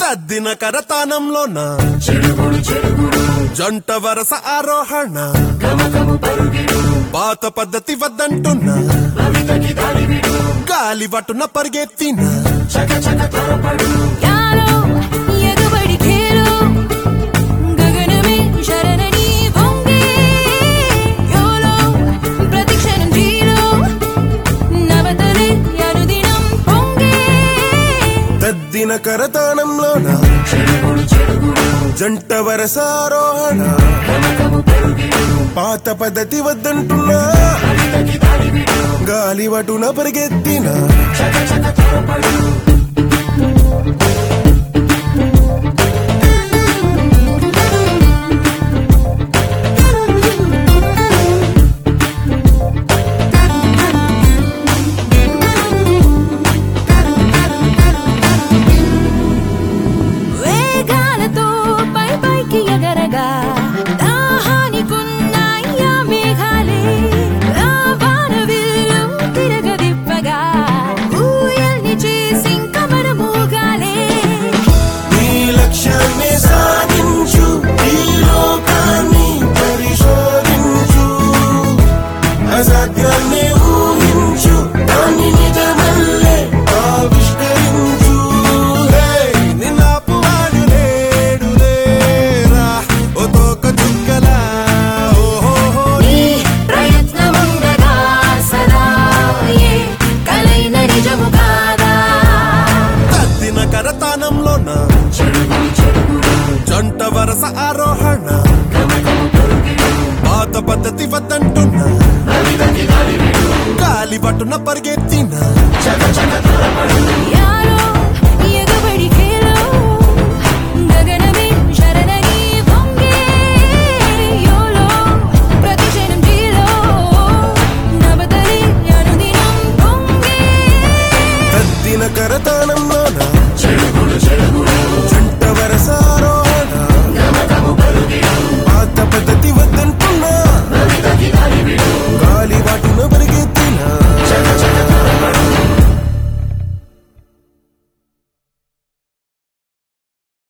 తద్దిన కరతానంలోన జంట వరస ఆరోహణ పాత పద్ధతి వద్దంటున్నా గాలి వటున పరిగెత్తిన యారో ఎగబడి ఖేలో గగనమే శరణని పొంగే యోలో ప్రతిక్షణం జీలో నవతలే అనుదినం పొంగే తద్దిన కరతానంలోన జంట వరస ఆరోహణ పాత పద్ధతి వద్దంటున్నా గాలి వటున పరిగెత్తిన వేగాలతో పై పైకి ఎగరగా దాహానికున్నాయ్యా మేఘాలే రావాన విల్లు తిరగదిప్పగా ఊయల్ని చేసి కమరమోగాలే నీ లక్ష్యాన్ని సాధించు ఈ లోకాన్ని పరిశోధించు అసాధ్యాన్ని ఊహించు దాన్ని నిజమల్లే ఆవిష్కరించు హే! నిన్నాపువాడు లేడు లేరా ఓ తోక చుక్కలా ఓహోహో నీ ప్రయత్నముండగా సదా ఏ కలైన నిజము కాదా తద్దిన కరతానంలోన జంట వరస ఆరోహణ పాత పద్ధతి వద్దంటున్నా గాలి పట్టున పరిగెత్తిన యారో